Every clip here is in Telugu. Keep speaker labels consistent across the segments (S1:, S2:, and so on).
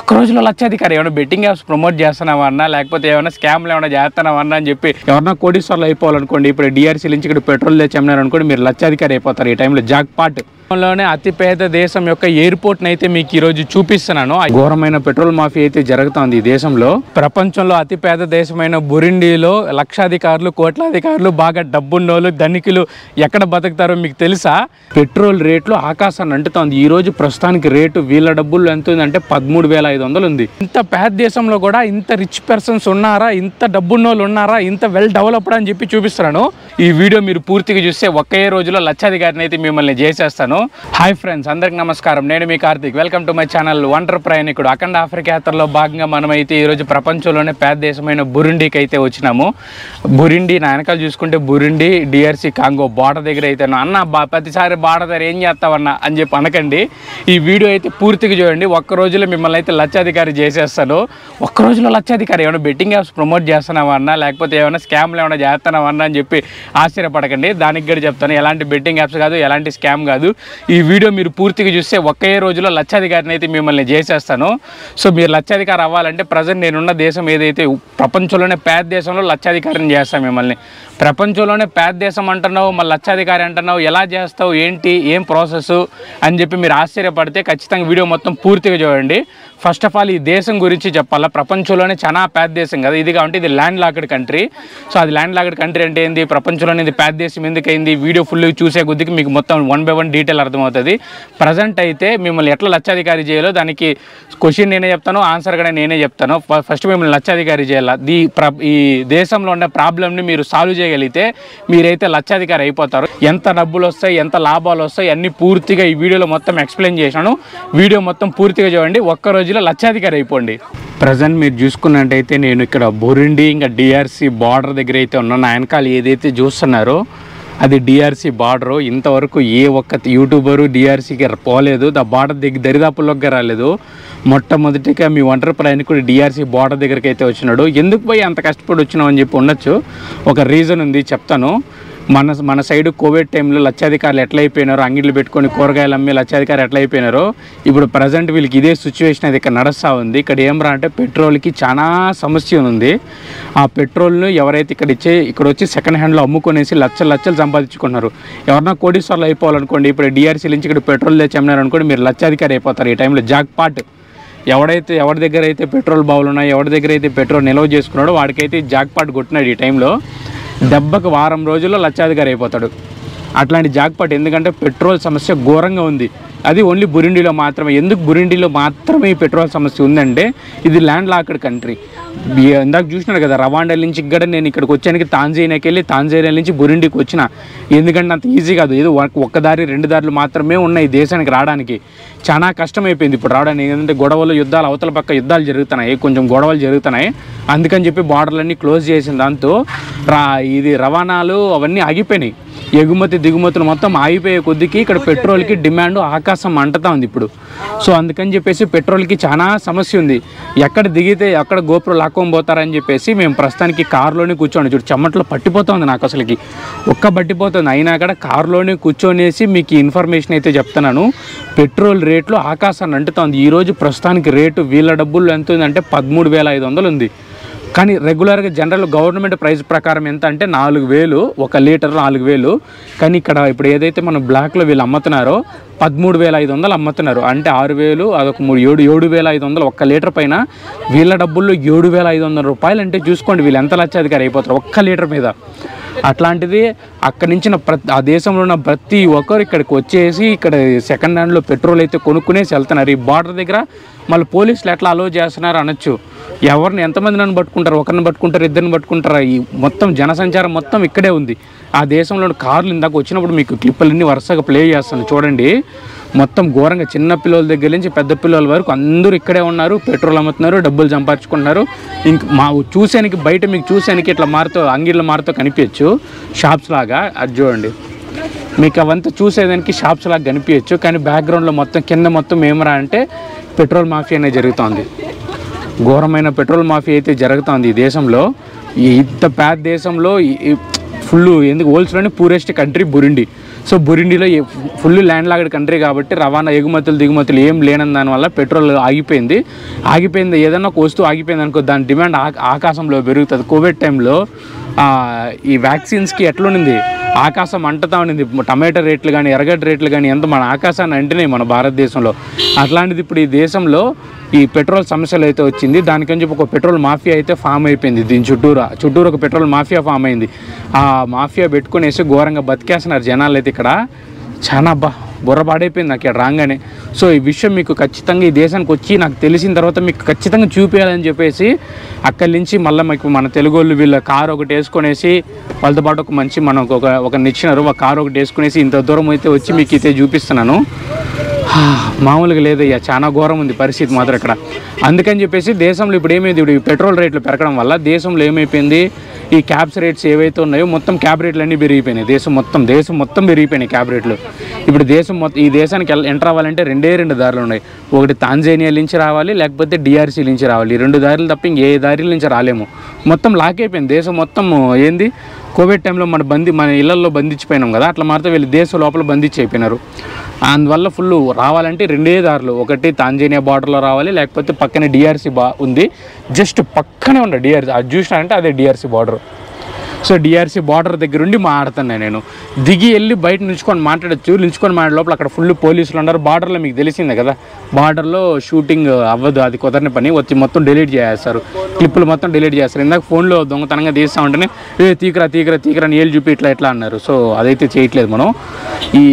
S1: ఒక్క రోజులో లక్షాధికారి ఏమైనా బెట్టింగ్ యాప్స్ ప్రమోట్ చేస్తున్నావా అన్నా లేకపోతే ఏమైనా స్కామ్లు ఏమైనా చేస్తున్నావా అన్నా అని చెప్పి ఎవరన్నా కోటీశ్వర్లు అయిపోవాలనుకోండి ఇప్పుడు డిఆర్సీ నుంచి ఇక్కడ పెట్రోల్ తెచ్చి అమ్మినారు అనుకోండి మీరు లక్షాధికారి అయిపోతారు ఈ టైంలో జాక్ పాట్ లోనే అతిపేద దేశం యొక్క ఎయిర్పోర్ట్ అయితే మీకు ఈ రోజు చూపిస్తున్నాను ఆ ఘోరమైన పెట్రోల్ మాఫీ అయితే జరుగుతోంది ఈ దేశంలో ప్రపంచంలో అతిపేద దేశమైన బురిండిలో లక్షాధికారులు కోట్లాధికారులు బాగా డబ్బున్నోళ్ళు ధనికులు ఎక్కడ బతుకుతారో మీకు తెలుసా పెట్రోల్ రేట్లు ఆకాశాన్ని అంటుతోంది ఈ రోజు ప్రస్తుతానికి రేటు వీళ్ళ డబ్బులు ఎంత ఉందంటే పదమూడు వేల ఐదు వందలు ఉంది ఇంత పేద దేశంలో కూడా ఇంత రిచ్ పర్సన్స్ ఉన్నారా ఇంత డబ్బున్నోళ్ళు ఉన్నారా ఇంత వెల్ డెవలప్డ్ అని చెప్పి చూపిస్తున్నాను ఈ వీడియో మీరు పూర్తిగా చూస్తే ఒకే రోజులో లక్షాధికారిని అయితే మిమ్మల్ని చేసేస్తాను హాయ్ ఫ్రెండ్స్ అందరికి నమస్కారం నేను మీ Karthik welcome to my channel wonder ప్రయాణికుడు అఖండ ఆఫ్రికా యాత్రలో భాగంగా మనమైతే ఈరోజు ప్రపంచంలోనే పేద దేశమైన బురుండికి అయితే వచ్చినాము బురిండి నా వెనకాల చూసుకుంటే బురిండి డిఆర్సి కాంగో బార్డర్ దగ్గర అయితే ఉన్నాం. అన్న బా ప్రతిసారి బార్డర్ దగ్గర ఏం చేస్తావన్నా అని చెప్పి అనకండి ఈ వీడియో అయితే పూర్తిగా చూడండి ఒక్క రోజులో మిమ్మల్ని అయితే లక్షాధికారి చేసేస్తాను ఒక్క రోజులో లక్షాధికారి ఏమైనా బెట్టింగ్ యాప్స్ ప్రమోట్ చేస్తున్నావా అన్నా లేకపోతే ఏమైనా స్కామ్లు ఏమైనా చేస్తున్నావా అన్నా అని చెప్పి ఆశ్చర్యపడకండి దానికి కూడా చెప్తాను ఎలాంటి బెట్టింగ్ యాప్స్ కాదు ఎలాంటి స్కామ్ కాదు ఈ వీడియో మీరు పూర్తిగా చూస్తే ఒకే రోజులో లక్షాధికారిని అయితే మిమ్మల్ని చేసేస్తాను సో మీరు లక్షాధికారి అవ్వాలంటే ప్రజెంట్ నేనున్న దేశం ఏదైతే ప్రపంచంలోనే పేద దేశంలో లక్షాధికారిని చేస్తాను మిమ్మల్ని ప్రపంచంలోనే పేద దేశం అంటున్నావు మళ్ళీ లక్షాధికారి అంటున్నావు ఎలా చేస్తావు ఏంటి ఏం ప్రాసెస్ అని చెప్పి మీరు ఆశ్చర్యపడితే ఖచ్చితంగా వీడియో మొత్తం పూర్తిగా చూడండి ఫస్ట్ ఆఫ్ ఆల్ ఈ దేశం గురించి చెప్పాలా ప్రపంచంలోనే చాలా పేద దేశం కదా ఇది కాబట్టి ఇది ల్యాండ్ లాక్డ్ కంట్రీ సో అది ల్యాండ్ లాక్డ్ కంట్రీ అంటే ఏంది ప్రపంచంలోనే ఇది పేద దేశం ఎందుకైంది వీడియో ఫుల్ చూసే కొద్దికి మీకు మొత్తం వన్ బై వన్ డీటెయిల్ అర్థమవుతుంది ప్రజెంట్ అయితే మిమ్మల్ని ఎట్లా లక్షాధికారి చేయాలో దానికి క్వశ్చన్ నేనే చెప్తాను ఆన్సర్ కూడా నేనే చెప్తాను ఫ- ఫస్ట్ మిమ్మల్ని లక్షాధికారి చేయాలి దీ ప్ర ఈ దేశంలో ఉన్న ప్రాబ్లమ్ని మీరు సాల్వ్ చేయగలిగితే మీరైతే లక్షాధికారి అయిపోతారు ఎంత డబ్బులు వస్తాయి ఎంత లాభాలు వస్తాయి అన్ని పూర్తిగా ఈ వీడియోలో మొత్తం ఎక్స్ప్లెయిన్ చేశాను వీడియో మొత్తం పూర్తిగా చూడండి ఒక్క రోజులో లక్షాధికారి అయిపోండి ప్రజెంట్ మీరు చూసుకున్నట్టయితే నేను ఇక్కడ బొరిండి ఇంకా డిఆర్సి బార్డర్ దగ్గర అయితే ఉన్నాను నా వెనకాల ఏదైతే చూస్తున్నారో అది డిఆర్సి బార్డర్ ఇంతవరకు ఏ ఒక్క యూట్యూబరు డిఆర్సీకి పోలేదు దా బార్డర్ దగ్గర దరిదాపుల్లోకి రాలేదు మొట్టమొదటిగా మీ ఒంటరి ప్రయాణికుడు డిఆర్సీ బార్డర్ దగ్గరికి అయితే వచ్చినాడు ఎందుకు పోయి అంత కష్టపడి వచ్చినావు అని చెప్పి ఉండొచ్చు ఒక రీజన్ ఉంది చెప్తాను మన మన సైడ్ కోవిడ్ టైంలో లక్షాధికారులు ఎట్లా అయిపోయినారో అంగిళ్ళు పెట్టుకొని కూరగాయలు అమ్మి లక్షాధికారులు ఎట్లా అయిపోయినారో ఇప్పుడు ప్రజెంట్ వీళ్ళకి ఇదే సిచ్యువేషన్ అది ఇక్కడ నడుస్తూ ఉంది ఇక్కడ ఏం రా అంటే పెట్రోల్కి చాలా సమస్య ఉంది ఆ పెట్రోల్ను ఎవరైతే ఇక్కడ ఇచ్చే ఇక్కడ వచ్చి సెకండ్ హ్యాండ్లో అమ్ముకొనేసి లక్షలు లక్షలు సంపాదించుకున్నారు ఎవరన్నా కోటీశ్వర్లు అయిపోవాలనుకోండి ఇప్పుడు డిఆర్సీ నుంచి ఇక్కడ పెట్రోల్ తెచ్చి అమ్మినారు అనుకోండి మీరు లక్షాధికారి అయిపోతారు ఈ టైంలో జాక్ పాట్ ఎవడైతే ఎవరి దగ్గర అయితే పెట్రోల్ బావులు ఉన్నాయో ఎవరి దగ్గర అయితే పెట్రోల్ నిల్వ చేసుకున్నాడో వాడికైతే జాక్ పాట్ కొట్టినాడు ఈ టైంలో దెబ్బకు వారం రోజుల్లో లక్షాధికారి అయిపోతాడు అట్లాంటి జాక్పాట్ ఎందుకంటే పెట్రోల్ సమస్య ఘోరంగా ఉంది అది ఓన్లీ బురిండిలో మాత్రమే ఎందుకు బురిండిలో మాత్రమే ఈ పెట్రోల్ సమస్య ఉందంటే ఇది ల్యాండ్ లాక్డ్ కంట్రీ ఇందాక చూసినాడు కదా రవాండా నుంచి ఇక్కడ నేను ఇక్కడికి వచ్చానికి తాంజేనియాకి వెళ్ళి తాంజేనియా నుంచి బురిండికి వచ్చిన ఎందుకంటే అంత ఈజీ కాదు ఏదో ఒక్క- ఒక్క దారి రెండు దారులు మాత్రమే ఉన్నాయి ఈ దేశానికి రావడానికి చాలా కష్టమైపోయింది ఇప్పుడు రావడానికి ఎందుకంటే గొడవలు యుద్ధాలు అవతల పక్క యుద్ధాలు జరుగుతున్నాయి కొంచెం గొడవలు జరుగుతున్నాయి అందుకని చెప్పి బార్డర్లన్నీ క్లోజ్ చేసిన దాంతో రా ఇది రవాణాలు అవన్నీ ఆగిపోయినాయి ఎగుమతి దిగుమతులు మొత్తం ఆగిపోయే కొద్దికి ఇక్కడ పెట్రోల్కి డిమాండ్ ఆకాశం అంటుతా ఉంది ఇప్పుడు సో అందుకని చెప్పేసి పెట్రోల్కి చాలా సమస్య ఉంది ఎక్కడ దిగితే ఎక్కడ గోపురం లాక్కొని పోతారని చెప్పేసి మేము ప్రస్తుతానికి కారులోనే కూర్చోండి చూడు చెమట్లో పట్టిపోతుంది నాకు అసలుకి ఒక్క పట్టిపోతుంది అయినా కూడా కారులోనే కూర్చొనేసి మీకు ఈ ఇన్ఫర్మేషన్ అయితే చెప్తున్నాను పెట్రోల్ రేట్లు ఆకాశాన్ని అంటుతోంది ఈరోజు ప్రస్తుతానికి రేటు వీళ్ళ డబ్బులు ఎంత ఉందంటే పదమూడు వేల ఐదు వందలు ఉంది కానీ రెగ్యులర్గా జనరల్ గవర్నమెంట్ ప్రైస్ ప్రకారం ఎంత అంటే నాలుగు వేలు ఒక లీటర్ నాలుగు వేలు కానీ ఇక్కడ ఇప్పుడు ఏదైతే మనం బ్లాక్లో వీళ్ళు అమ్ముతున్నారో పదమూడు వేల ఐదు వందలు అమ్ముతున్నారు అంటే ఆరు వేలు అదొక మూడు ఏడు ఏడు వేల ఐదు వందలు ఒక్క లీటర్ పైన వీళ్ళ డబ్బుల్లో ఏడు వేల ఐదు వందల రూపాయలు అంటే చూసుకోండి వీళ్ళు ఎంత లక్షాధికారి అయిపోతారు ఒక్క లీటర్ మీద అట్లాంటిది అక్కడి నుంచి నా ప్రతి ఆ దేశంలో ఉన్న ప్రతి ఒక్కరు ఇక్కడికి వచ్చేసి ఇక్కడ సెకండ్ హ్యాండ్లో పెట్రోల్ అయితే కొనుక్కునేసి వెళ్తున్నారు ఈ బార్డర్ దగ్గర మళ్ళీ పోలీసులు ఎట్లా అలో చేస్తున్నారు అనొచ్చు ఎవరిని ఎంతమంది నన్ను పట్టుకుంటారు ఒకరిని పట్టుకుంటారు ఇద్దరిని పట్టుకుంటారు ఈ మొత్తం జనసంచారం మొత్తం ఇక్కడే ఉంది ఆ దేశంలో కార్లు ఇందాక వచ్చినప్పుడు మీకు క్లిప్పులన్నీ వరుసగా ప్లే చేస్తాను చూడండి మొత్తం ఘోరంగా చిన్న పిల్లల దగ్గర నుంచి పెద్ద పిల్లల వరకు అందరూ ఇక్కడే ఉన్నారు పెట్రోల్ అమ్ముతున్నారు డబ్బులు సంపాదించుకుంటున్నారు ఇంక మా చూసానికి బయట మీకు చూసానికి ఇట్లా మారుతో అంగిళ్ళ మారుతో కనిపించచ్చు షాప్స్ లాగా అది చూడండి మీకు అవంతా చూసేదానికి షాప్స్ లాగా కనిపించచ్చు కానీ బ్యాక్గ్రౌండ్లో మొత్తం కింద మొత్తం ఏమరా అంటే పెట్రోల్ మాఫియా అనేది జరుగుతోంది ఘోరమైన పెట్రోల్ మాఫియా అయితే జరుగుతోంది ఈ దేశంలో ఈ ఇంత పేద దేశంలో ఫుల్ ఎందుకు వరల్డ్స్లోనే పూరెస్ట్ కంట్రీ బురిండి సో బురిండిలో ఫుల్ ల్యాండ్ లాగడ్ కంట్రీ కాబట్టి రవాణా ఎగుమతులు దిగుమతులు ఏం లేని దానివల్ల పెట్రోల్ ఆగిపోయింది ఆగిపోయింది ఏదైనా ఒక వస్తువు ఆగిపోయింది అనుకో దాని డిమాండ్ ఆ- ఆకాశంలో పెరుగుతుంది కోవిడ్ టైంలో ఆ, ఈ వ్యాక్సిన్స్కి ఎట్లుండింది ఆకాశం అంటుతా ఉండింది టమాటో రేట్లు కానీ ఎర్రగడ్డ రేట్లు కానీ ఎంత మన ఆకాశాన్ని అంటినాయి మన భారతదేశంలో అట్లాంటిది ఇప్పుడు ఈ దేశంలో ఈ పెట్రోల్ సమస్యలు అయితే వచ్చింది దానికని చెప్పి ఒక పెట్రోల్ మాఫియా అయితే ఫామ్ అయిపోయింది దీని చుట్టూరా చుట్టూరు ఒక పెట్రోల్ మాఫియా ఫామ్ అయింది ఆ మాఫియా పెట్టుకునేసి ఘోరంగా బతికేస్తున్నారు జనాలు అయితే ఇక్కడ చాలా బా బుర్ర పాడైపోయింది నాకు ఇక్కడ రాగానే సో ఈ విషయం మీకు ఖచ్చితంగా ఈ దేశానికి వచ్చి నాకు తెలిసిన తర్వాత మీకు ఖచ్చితంగా చూపించాలని చెప్పేసి అక్కడి నుంచి మళ్ళీ మీకు మన తెలుగు వాళ్ళు వీళ్ళ కారు ఒకటి వేసుకొనేసి వాళ్ళతో పాటు ఒక మంచి మనకు ఒక ఒక నిచ్చినారు ఒక కారు ఒకటి వేసుకునేసి ఇంత దూరం అయితే వచ్చి మీకు అయితే చూపిస్తున్నాను హా, మామూలుగా లేదయ్యా చాలా ఘోరం ఉంది పరిస్థితి మాత్రం ఇక్కడ అందుకని చెప్పేసి దేశంలో ఇప్పుడు ఏమైంది ఇప్పుడు ఈ పెట్రోల్ రేట్లు పెరగడం వల్ల దేశంలో ఏమైపోయింది ఈ క్యాబ్స్ రేట్స్ ఏవైతే ఉన్నాయో మొత్తం క్యాబ్ రేట్లు అన్నీ పెరిగిపోయినాయి దేశం మొత్తం దేశం మొత్తం పెరిగిపోయినాయి క్యాబ్ రేట్లు ఇప్పుడు దేశం మొత్తం ఈ దేశానికి ఎల్- ఎంటర్ అవ్వాలంటే రెండే రెండు దారులు ఉన్నాయి ఒకటి తాంజేనియా నుంచి రావాలి లేకపోతే డిఆర్సీ నుంచి రావాలి ఈ రెండు దారులు తప్ప ఇంకే దారిల నుంచి రాలేము మొత్తం లాక్ అయిపోయింది దేశం మొత్తం ఏంది కోవిడ్ టైంలో మన బంది మన ఇళ్లలో బంధించిపోయినాం కదా అట్లా మాత్రం వీళ్ళు దేశం లోపల బంధించి అయిపోయినారు అందువల్ల ఫుల్ రావాలంటే రెండే దారులు ఒకటి తాంజేనియా బార్డర్లో రావాలి లేకపోతే పక్కనే డిఆర్సీ బా ఉంది జస్ట్ పక్కనే ఉండే డిఆర్సీ అది చూసినారంటే అదే DRC border so DRC border దగ్గర ఉండి మాట్లాడుతున్నాను నేను దిగి వెళ్ళి బయట నిల్చుకొని మాట్లాడచ్చు నిల్చుకొని మాట్లాడే లోపల అక్కడ ఫుల్ పోలీసులు ఉన్నారు బార్డర్లో మీకు తెలిసిందే కదా బార్డర్లో షూటింగ్ అవ్వదు అది కుదరని పని వచ్చి మొత్తం డిలీట్ చేస్తారు క్లిప్పులు మొత్తం డిలీట్ చేస్తారు ఇందాక ఫోన్లో దొంగతనంగా తీస్తా ఉంటేనే ఏ తీకరా తీకరా తీకరా అని ఏళ్ళు చూపి ఇట్లా ఇట్లా అన్నారు సో అదైతే చేయట్లేదు మనం ఈ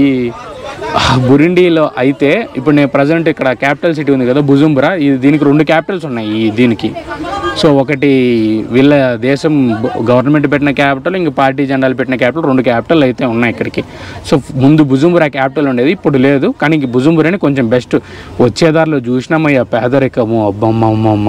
S1: బురిండిలో అయితే ఇప్పుడు నేను ప్రజెంట్ ఇక్కడ క్యాపిటల్ సిటీ ఉంది కదా బుజుంబురా ఇది దీనికి రెండు క్యాపిటల్స్ ఉన్నాయి ఈ దీనికి సో ఒకటి వీళ్ళ దేశం గవర్నమెంట్ పెట్టిన క్యాపిటల్ ఇంక పార్టీ జెండాలు పెట్టిన క్యాపిటల్ రెండు క్యాపిటల్ అయితే ఉన్నాయి ఇక్కడికి సో ముందు బుజుంబురా క్యాపిటల్ ఉండేది ఇప్పుడు లేదు కానీ ఇంక బుజుంబురాని కొంచెం బెస్ట్ వచ్చేదారిలో చూసినామయ్యా పేదరికము అబ్బమ్మమ్మమ్మ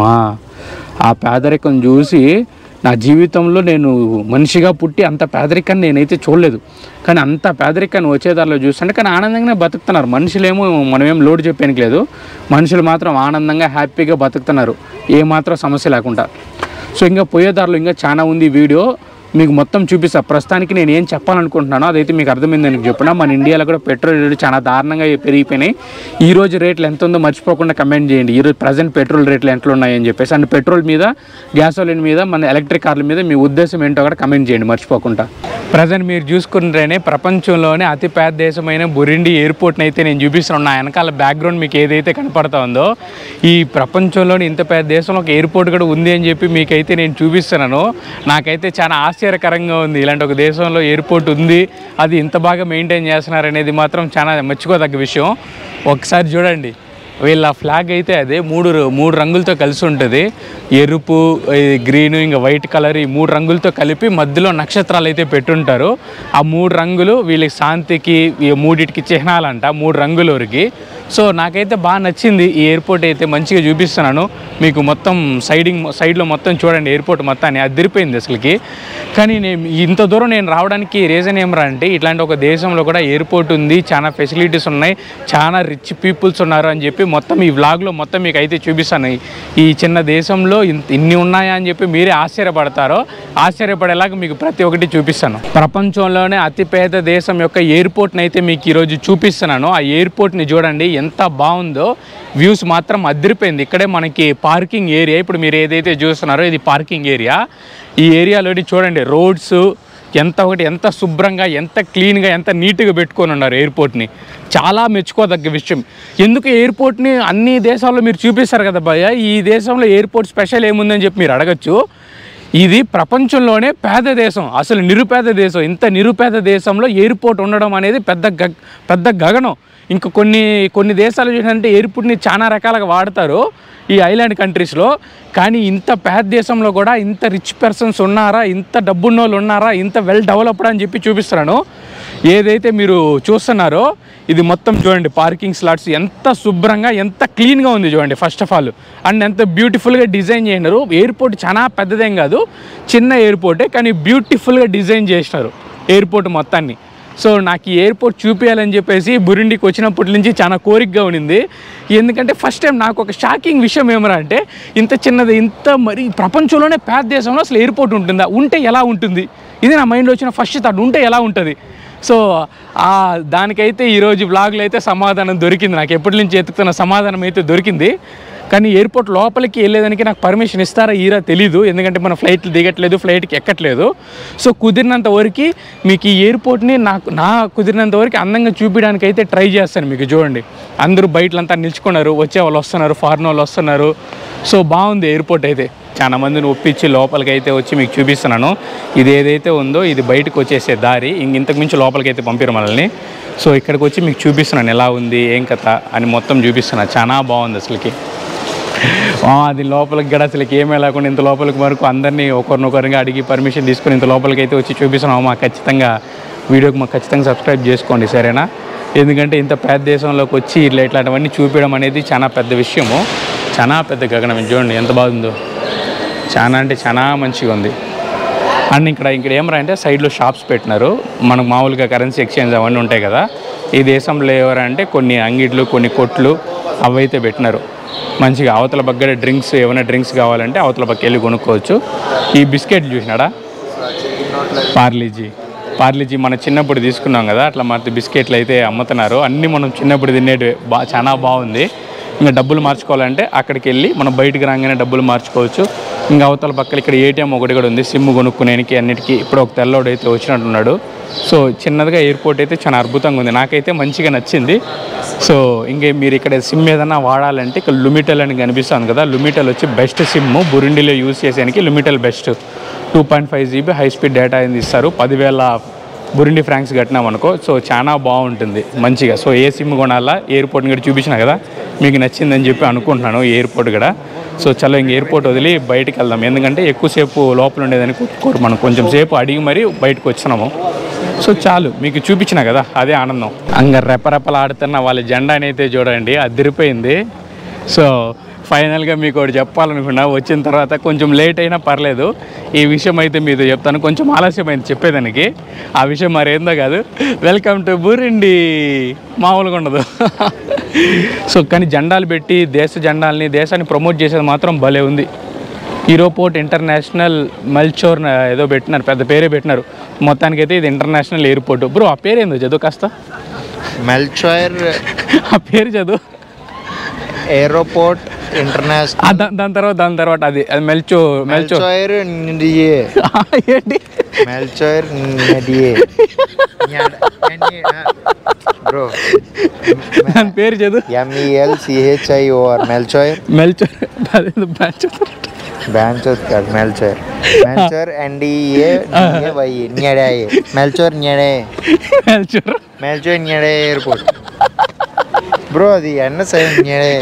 S1: ఆ పేదరికం చూసి నా జీవితంలో నేను మనిషిగా పుట్టి అంత పేదరికాన్ని నేనైతే చూడలేదు కానీ అంత పేదరికాన్ని వచ్చేదారిలో చూస్తుంటే కానీ ఆనందంగానే బతుకుతున్నారు మనుషులేమో మనమేం లోడ్ చెప్పానికి లేదు మనుషులు మాత్రం ఆనందంగా హ్యాపీగా బతుకుతున్నారు ఏమాత్రం సమస్య లేకుండా సో ఇంకా పోయేదారిలో ఇంకా చాలా ఉంది ఈ వీడియో మీకు మొత్తం చూపిస్తా ప్రస్తుతానికి నేను ఏం చెప్పాలనుకుంటున్నానో అదైతే మీకు అర్థమైందని చెప్పిన మన ఇండియాలో కూడా పెట్రోల్ రేట్లు చాలా దారుణంగా పెరిగిపోయినాయి ఈ రోజు రేట్లు ఎంత ఉందో మర్చిపోకుండా కమెంట్ చేయండి ఈరోజు ప్రజెంట్ పెట్రోల్ రేట్లు ఎట్లా ఉన్నాయని చెప్పేసి అండ్ పెట్రోల్ మీద గ్యాసోలిన్ మీద మన ఎలక్ట్రిక్ కార్ల మీద మీ ఉద్దేశం ఏంటో కూడా కమెంట్ చేయండి మర్చిపోకుండా ప్రజెంట్ మీరు చూసుకుంటేనే ప్రపంచంలోనే అతి పెద్ద దేశమైన బురిండి ఎయిర్పోర్ట్ని అయితే నేను చూపిస్తున్నాను నా వెనకాల బ్యాక్గ్రౌండ్ మీకు ఏదైతే కనపడతా ఉందో ఈ ప్రపంచంలోని ఇంత పెద్ద దేశంలో ఒక ఎయిర్పోర్ట్ కూడా ఉంది అని చెప్పి మీకైతే నేను చూపిస్తున్నాను నాకైతే చాలా ఆశ్చర్యకరంగా ఉంది ఇలాంటి ఒక దేశంలో ఎయిర్పోర్ట్ ఉంది అది ఇంత బాగా మెయింటైన్ చేస్తున్నారు అనేది మాత్రం చాలా మెచ్చుకోదగ్గ విషయం ఒకసారి చూడండి వీళ్ళ ఫ్లాగ్ అయితే అదే మూడు ర- మూడు రంగులతో కలిసి ఉంటుంది ఎరుపు గ్రీన్ ఇంకా వైట్ కలర్ ఈ మూడు రంగులతో కలిపి మధ్యలో నక్షత్రాలు అయితే పెట్టుంటారు ఆ మూడు రంగులు వీళ్ళకి శాంతికి ఈ మూడిటికి చిహ్నాలంట మూడు రంగులూరికి సో నాకైతే బాగా నచ్చింది ఈ ఎయిర్పోర్ట్ అయితే మంచిగా చూపిస్తున్నాను మీకు మొత్తం సైడింగ్ సైడ్లో మొత్తం చూడండి ఎయిర్పోర్ట్ మొత్తాన్ని అదిరిపోయింది అసలుకి కానీ నేను ఇంత దూరం నేను రావడానికి రీజన్ ఏమరా అంటే ఇట్లాంటి ఒక దేశంలో కూడా ఎయిర్పోర్ట్ ఉంది చాలా ఫెసిలిటీస్ ఉన్నాయి చాలా రిచ్ పీపుల్స్ ఉన్నారు అని చెప్పి మొత్తం ఈ వ్లాగ్లో మొత్తం మీకు అయితే చూపిస్తాను ఈ- ఈ చిన్న దేశంలో ఇంత ఇన్ని ఉన్నాయా అని చెప్పి మీరే ఆశ్చర్యపడతారో ఆశ్చర్యపడేలాగా మీకు ప్రతి ఒక్కటి చూపిస్తాను ప్రపంచంలోనే అతిపేద దేశం యొక్క ఎయిర్పోర్ట్ని అయితే మీకు ఈరోజు చూపిస్తున్నాను ఆ ఎయిర్పోర్ట్ని చూడండి ఎంత బాగుందో వ్యూస్ మాత్రం అదిరిపోయింది ఇక్కడే మనకి పార్కింగ్ ఏరియా ఇప్పుడు మీరు ఏదైతే చూస్తున్నారో ఇది పార్కింగ్ ఏరియా ఈ ఏరియాలోని చూడండి రోడ్స్ ఎంత ఒకటి ఎంత శుభ్రంగా ఎంత క్లీన్గా ఎంత నీట్గా పెట్టుకొని ఉన్నారు ఎయిర్పోర్ట్ని చాలా మెచ్చుకోదగ్గ విషయం ఎందుకు ఎయిర్పోర్ట్ని అన్ని దేశాల్లో మీరు చూపిస్తారు కదా భయ్య ఈ దేశంలో ఎయిర్పోర్ట్ స్పెషల్ ఏముందని చెప్పి మీరు అడగచ్చు ఇది ప్రపంచంలోనే పేద దేశం అసలు నిరుపేద దేశం ఇంత నిరుపేద దేశంలో ఎయిర్పోర్ట్ ఉండడం అనేది పెద్ద గ పెద్ద గగనం ఇంకా కొన్ని కొన్ని దేశాలు చూసినంటే ఎయిర్పోర్ట్ని చాలా రకాలుగా వాడతారు ఈ ఐలాండ్ కంట్రీస్లో కానీ ఇంత పేద దేశంలో కూడా ఇంత రిచ్ పర్సన్స్ ఉన్నారా ఇంత డబ్బున్న వాళ్ళు ఉన్నారా ఇంత వెల్ డెవలప్డ్ అని చెప్పి చూపిస్తున్నాను ఏదైతే మీరు చూస్తున్నారో ఇది మొత్తం చూడండి పార్కింగ్ స్లాట్స్ ఎంత శుభ్రంగా ఎంత క్లీన్గా ఉంది చూడండి ఫస్ట్ ఆఫ్ ఆల్ అండ్ ఎంత బ్యూటిఫుల్గా డిజైన్ చేసినారు ఎయిర్పోర్ట్ చాలా పెద్దదేం కాదు చిన్న ఎయిర్పోర్టే కానీ బ్యూటిఫుల్గా డిజైన్ చేసినారు ఎయిర్పోర్ట్ మొత్తాన్ని సో నాకు ఈ ఎయిర్పోర్ట్ చూపించాలని చెప్పేసి బురిండికి వచ్చినప్పటి నుంచి చాలా కోరికగా ఉండింది ఎందుకంటే ఫస్ట్ టైం నాకు ఒక షాకింగ్ విషయం ఏమరా అంటే ఇంత చిన్నది ఇంత మరి ప్రపంచంలోనే పేద దేశంలో అసలు ఎయిర్పోర్ట్ ఉంటుందా ఉంటే ఎలా ఉంటుంది ఇది నా మైండ్లో వచ్చిన ఫస్ట్ థాట్ ఉంటే ఎలా ఉంటుంది సో ఆ దానికైతే ఈరోజు బ్లాగ్లో అయితే సమాధానం దొరికింది నాకు ఎప్పటి నుంచి ఎత్తుకుతున్న సమాధానం అయితే దొరికింది కానీ ఎయిర్పోర్ట్ లోపలికి వెళ్ళేదానికి నాకు పర్మిషన్ ఇస్తారా ఈరా తెలీదు ఎందుకంటే మన ఫ్లైట్లు దిగట్లేదు ఫ్లైట్కి ఎక్కట్లేదు సో కుదిరినంత వరకు మీకు ఈ ఎయిర్పోర్ట్ని నాకు నా కుదిరినంత వరకు అందంగా చూపించడానికి అయితే ట్రై చేస్తాను మీకు చూడండి అందరూ బయటలంతా నిల్చుకున్నారు వచ్చే వాళ్ళు వస్తున్నారు ఫారిన్ వాళ్ళు వస్తున్నారు సో బాగుంది ఎయిర్పోర్ట్ అయితే చాలా మందిని ఒప్పించి లోపలికి అయితే వచ్చి మీకు చూపిస్తున్నాను ఇది ఏదైతే ఉందో ఇది బయటకు వచ్చేసే దారి ఇంక ఇంతకు మించి లోపలికి అయితే పంపారు మనల్ని సో ఇక్కడికి వచ్చి మీకు చూపిస్తున్నాను ఎలా ఉంది ఏం కథ అని మొత్తం చూపిస్తున్నాను చాలా బాగుంది అసలుకి ఆ, అది లోపలికి కూడా అసలు ఏమీ లేకుండా ఇంత లోపలికి వరకు అందరినీ ఒకరినొకరిగా అడిగి పర్మిషన్ తీసుకుని ఇంత లోపలికి అయితే వచ్చి చూపిస్తున్నాం మాకు ఖచ్చితంగా వీడియోకి మాకు ఖచ్చితంగా సబ్స్క్రైబ్ చేసుకోండి సరేనా ఎందుకంటే ఇంత పెద్ద దేశంలోకి వచ్చి ఇట్లా ఇట్లాంటివన్నీ చూపించడం అనేది చాలా పెద్ద విషయము చాలా పెద్ద గగనం ఇది చూడండి ఎంత బాగుందో చాలా అంటే చాలా మంచిగా ఉంది అండ్ ఇక్కడ ఇక్కడ ఏమరా అంటే సైడ్లో షాప్స్ పెట్టినారు మనకు మామూలుగా కరెన్సీ ఎక్స్చేంజ్ అవన్నీ ఉంటాయి కదా ఈ దేశంలో ఎవరంటే కొన్ని అంగిట్లు కొన్ని కొట్లు అవైతే పెట్టినారు మంచిగా అవతల పక్కన డ్రింక్స్ ఏమైనా డ్రింక్స్ కావాలంటే అవతల పక్క వెళ్ళి కొనుక్కోవచ్చు ఈ బిస్కెట్లు చూసినాడా పార్లీజీ పార్లీజీ మన చిన్నప్పుడు తీసుకున్నాం కదా అట్లా మన బిస్కెట్లు అయితే అమ్ముతున్నారు అన్నీ మనం చిన్నప్పుడు తినేటివి బా చాలా బాగుంది ఇంకా డబ్బులు మార్చుకోవాలంటే అక్కడికి వెళ్ళి మనం బయటికి రాగానే డబ్బులు మార్చుకోవచ్చు ఇంకా అవతల పక్కన ఇక్కడ ఏటీఎం ఒకటి కూడా ఉంది సిమ్ కొనుక్కునేనికి అన్నిటికీ ఇప్పుడు ఒక తెల్లోడు అయితే వచ్చినట్టున్నాడు సో చిన్నదిగా ఎయిర్పోర్ట్ అయితే చాలా అద్భుతంగా ఉంది నాకైతే మంచిగా నచ్చింది సో ఇంకే మీరు ఇక్కడ సిమ్ ఏదైనా వాడాలంటే ఇక్కడ లుమిటెల్ అని కనిపిస్తుంది కదా లుమిటెల్ వచ్చి బెస్ట్ సిమ్ బురుండిలో యూస్ చేసేదానికి Lumitel best two point five GB high speed data అనేది ఇస్తారు పదివేల బురిండి ఫ్రాంక్స్ కట్టినాం అనుకో సో చాలా బాగుంటుంది మంచిగా సో ఏ సిమ్ కొనాలా ఎయిర్పోర్ట్ని కూడా చూపించిన కదా మీకు నచ్చిందని చెప్పి అనుకుంటున్నాను ఈ ఎయిర్పోర్ట్ కూడా సో చలో ఇంక ఎయిర్పోర్ట్ వదిలి బయటికి వెళ్దాం ఎందుకంటే ఎక్కువసేపు లోపల ఉండేదని కోరు మనం కొంచెం సేపు అడిగి మరీ బయటకు వచ్చినాము సో చాలు మీకు చూపించిన కదా అదే ఆనందం అంగ రెపరెపలాడుతున్న వాళ్ళ జెండాని అయితే చూడండి అదిరిపోయింది సో ఫైనల్గా మీకు ఒకటి చెప్పాలనుకున్నా వచ్చిన తర్వాత కొంచెం లేట్ అయినా పర్లేదు ఈ విషయం అయితే మీతో చెప్తాను కొంచెం ఆలస్యమైంది చెప్పేదానికి ఆ విషయం మరేందో కాదు వెల్కమ్ టు బురిండి మామూలుగా ఉండదు సో కానీ జెండాలు పెట్టి దేశ జెండాల్ని దేశాన్ని ప్రమోట్ చేసేది మాత్రం భలే ఉంది ఈరోపోర్ట్ ఇంటర్నేషనల్ మల్చోర్ ఏదో పెట్టినారు పెద్ద పేరే పెట్టినారు మొత్తానికైతే ఇది ఇంటర్నేషనల్ ఎయిర్పోర్ట్ బ్రో ఆ పేరు ఏందో చదువు కాస్త
S2: మెల్చోయర్
S1: ఆ పేరు చదువు
S2: ఏరోపోర్ట్ ఇంటర్నేషనల్
S1: ఆ, దా- దాని తర్వాత దాని తర్వాత అది అది మెల్చో మెల్చో
S2: మెల్చోయర్ నిడియే
S1: ఏంటి
S2: మెల్చోయర్ నిడియే బ్రో
S1: దాని పేరు చదువు
S2: ఎంఈఎల్ సిహెచ్ఐఓఆర్ మెల్చోయర్
S1: మెల్చో అదేదో మెల్చో
S2: బ్యాంచోర్ కాదు మెల్చోయర్ మెల్చోర్ ఎన్డిఏ వై Ndadaye Melchior Ndadaye
S1: Melchior
S2: Melchior Ndadaye airport bro అది ఎన్న sign Ndadaye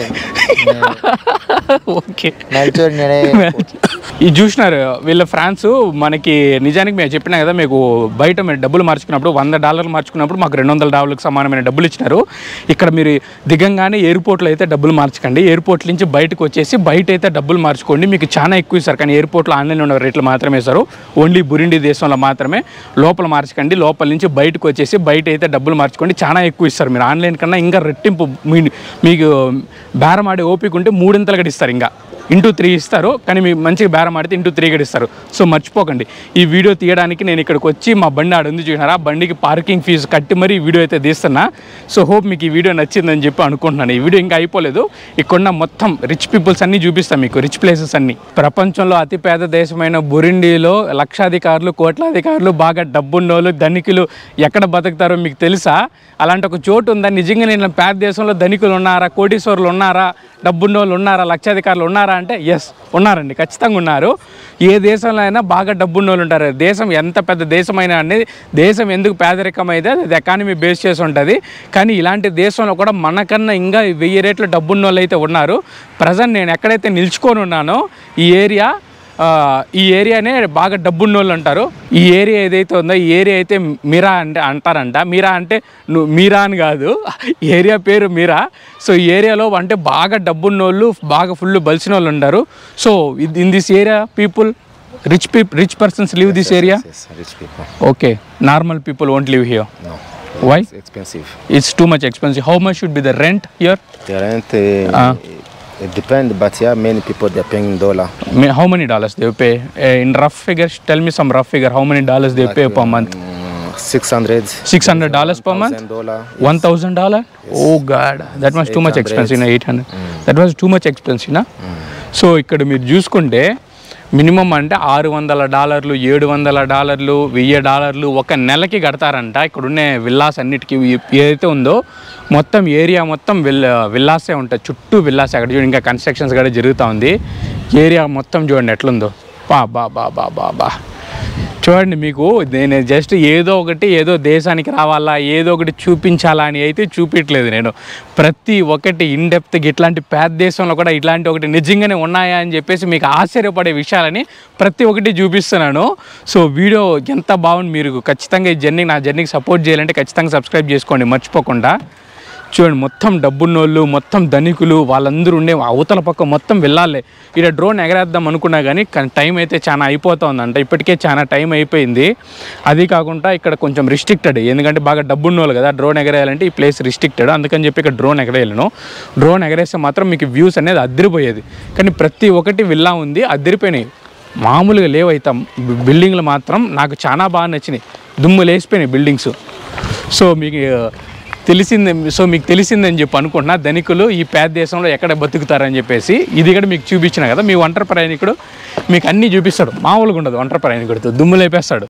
S1: okay
S2: Melchior Ndadaye airport
S1: ఇది చూసినారు వీళ్ళ ఫ్రాన్స్ మనకి నిజానికి మేము చెప్పినా కదా మీకు బయట మీరు డబ్బులు మార్చుకున్నప్పుడు వంద డాలర్లు మార్చుకున్నప్పుడు మాకు రెండు వందల డాలర్లకు సమానమైన డబ్బులు ఇచ్చినారు ఇక్కడ మీరు దిగంగానే ఎయిర్పోర్ట్లో అయితే డబ్బులు మార్చకండి ఎయిర్పోర్ట్ నుంచి బయటకు వచ్చేసి బయట అయితే డబ్బులు మార్చుకోండి మీకు చాలా ఎక్కువ ఇస్తారు కానీ ఎయిర్పోర్ట్లో ఆన్లైన్లో ఉన్న రేట్లు మాత్రమే ఇస్తారు ఓన్లీ బురిండి దేశంలో మాత్రమే లోపల మార్చకండి లోపల నుంచి బయటకు వచ్చేసి బయట అయితే డబ్బులు మార్చుకోండి చాలా ఎక్కువ ఇస్తారు మీరు ఆన్లైన్ కన్నా ఇంకా రెట్టింపు మీ- మీకు బేరం ఆడే ఓపిక ఉంటే మూడింతలు కూడా ఇస్తారు ఇంకా ఇంటూ త్రీ ఇస్తారు కానీ మీకు మంచిగా బేరం ఆడితే ఇంటూ త్రీ కూడా ఇస్తారు సో మర్చిపోకండి ఈ వీడియో తీయడానికి నేను ఇక్కడికి వచ్చి మా బండి ఆడ ఉంది చూసినారా ఆ బండికి పార్కింగ్ ఫీజు కట్టి మరీ ఈ వీడియో అయితే తీస్తున్నా సో హోప్ మీకు ఈ వీడియో నచ్చిందని చెప్పి అనుకుంటున్నాను ఈ వీడియో ఇంకా అయిపోలేదు ఇక్కడ మొత్తం రిచ్ పీపుల్స్ అన్నీ చూపిస్తాను మీకు రిచ్ ప్లేసెస్ అన్నీ ప్రపంచంలో అతిపేద దేశమైన బురిండిలో లక్షాధికారులు కోట్లాధికారులు బాగా డబ్బున్నోళ్ళు ధనికులు ఎక్కడ బతుకుతారో మీకు తెలుసా అలాంటి ఒక చోటు ఉందా నిజంగా నేను పేద దేశంలో ధనికులు ఉన్నారా కోటీశ్వరులు ఉన్నారా డబ్బున్నోళ్ళు ఉన్నారా లక్షాధికారులు ఉన్నారా అంటే ఎస్ ఉన్నారండి ఖచ్చితంగా ఉన్నారు ఏ దేశంలో అయినా బాగా డబ్బున్నోళ్ళు ఉంటారు దేశం ఎంత పెద్ద దేశమైనా అనేది దేశం ఎందుకు పేదరికం అయితే అది ఎకానమీ బేస్ చేసి ఉంటుంది కానీ ఇలాంటి దేశంలో కూడా మనకన్నా ఇంకా వెయ్యి రేట్లు డబ్బున్నోళ్ళు అయితే ఉన్నారు ప్రజెంట్ నేను ఎక్కడైతే నిల్చుకొని ఉన్నానో ఈ ఏరియా ఆ, ఈ ఏరియానే బాగా డబ్బున్నోళ్ళు అంటారు ఈ ఏరియా ఏదైతే ఉందో ఈ ఏరియా అయితే మీరా అంటే అంటారంట మీరా అంటే నువ్వు మీరా అని కాదు ఈ ఏరియా పేరు మీరా సో ఈ ఏరియాలో అంటే బాగా డబ్బున్నోళ్ళు బాగా ఫుల్ బలిసిన వాళ్ళు ఉంటారు so in this area people rich people rich persons live this area
S3: Yes, rich people.
S1: Okay normal people won't live here
S3: No,
S1: why
S3: it's expensive.
S1: It's too much expensive how much should be the rent here
S3: The rent, uh,
S1: Ah.
S3: it depends, but yeah, many people they're paying in dollar.
S1: How many dollars they pay in rough figure tell me some rough figure how many dollars they pay per month
S3: Mm, 600.
S1: Six hundred dollars per month
S3: dollar.
S1: One thousand dollar oh god that was too much
S3: 800.
S1: Expensive eight hundred that was too much expensive నా సో ఇక్కడ మీరు చూసుకుంటే మినిమం అంటే ఆరు వందల డాలర్లు ఏడు వందల డాలర్లు వెయ్యి డాలర్లు ఒక నెలకి కడతారంట ఇక్కడ ఉన్న విల్లాస్ అన్నిటికీ ఈ- ఏదైతే ఉందో మొత్తం ఏరియా మొత్తం విల్ విల్లాసే ఉంటాయి చుట్టూ విల్లాస్ అక్కడ చూడండి ఇంకా కన్స్ట్రక్షన్స్ కూడా జరుగుతూ ఉంది ఏరియా మొత్తం చూడండి ఎట్లుందో బా బా బా బా బా బా చూడండి మీకు నేను జస్ట్ ఏదో ఒకటి ఏదో దేశానికి రావాలా ఏదో ఒకటి చూపించాలా అని అయితే చూపించలేదు నేను ప్రతి ఒక్కటి ఇన్ డెప్త్గా ఇట్లాంటి పేద దేశంలో కూడా ఇట్లాంటి ఒకటి నిజంగానే ఉన్నాయా అని చెప్పేసి మీకు ఆశ్చర్యపడే విషయాలని ప్రతి ఒక్కటి చూపిస్తున్నాను సో వీడియో ఎంత బాగుంది మీరు ఖచ్చితంగా ఈ జర్నీ నా జర్నీకి సపోర్ట్ చేయాలంటే ఖచ్చితంగా సబ్స్క్రైబ్ చేసుకోండి మర్చిపోకుండా చూడండి మొత్తం డబ్బున్నోళ్ళు మొత్తం ధనికులు వాళ్ళందరూ ఉండే అవతల పక్క మొత్తం వెళ్ళాలి ఇక్కడ డ్రోన్ ఎగరేద్దాం అనుకున్నా కానీ కానీ టైం అయితే చాలా అయిపోతుందంట ఇప్పటికే చాలా టైం అయిపోయింది అది కాకుండా ఇక్కడ కొంచెం రిస్ట్రిక్టెడ్ ఎందుకంటే బాగా డబ్బున్నోళ్ళు కదా డ్రోన్ ఎగరేయాలంటే ఈ ప్లేస్ రిస్ట్రిక్టెడ్ అందుకని చెప్పి ఇక్కడ డ్రోన్ ఎగరేయలేను డ్రోన్ ఎగరేస్తే మాత్రం మీకు వ్యూస్ అనేది అద్దరిపోయేది కానీ ప్రతి ఒక్కటి విల్లా ఉంది అద్దరిపోయినాయి మామూలుగా లేవైతాం బిల్డింగ్లు మాత్రం నాకు చాలా బాగా నచ్చినాయి దుమ్ము లేసిపోయినాయి బిల్డింగ్స్ సో మీకు తెలిసిందే సో మీకు తెలిసిందని చెప్పి అనుకుంటున్నా ధనికులు ఈ పేద దేశంలో ఎక్కడ బతుకుతారని చెప్పేసి ఇది కూడా మీకు చూపించిన కదా మీ ఒంటరి ప్రయాణికుడు మీకు అన్నీ చూపిస్తాడు మామూలుగా ఉండదు ఒంటరి ప్రయాణికుడితో దుమ్ము లేపేస్తాడు